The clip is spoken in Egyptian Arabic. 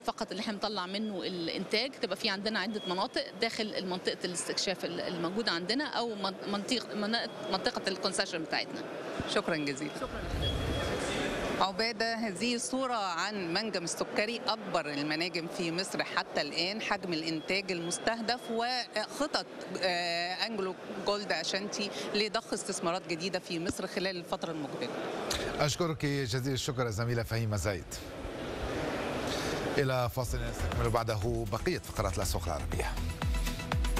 فقط اللي احنا بنطلع منه الانتاج تبقى في عندنا عده مناطق داخل منطقه الاستكشاف الموجوده عندنا او منطقه منطقه الكونسيشن بتاعتنا شكرا جزيلا شكرا عبادة هذه صورة عن منجم السكري أكبر المناجم في مصر حتى الآن حجم الإنتاج المستهدف وخطط أنجلو جولد أشانتي لضخ استثمارات جديدة في مصر خلال الفترة المقبلة أشكرك جزيل الشكر زميلة فهيمة زايد إلى فاصل نستكمل بعده بقية فقرات الأسواق العربية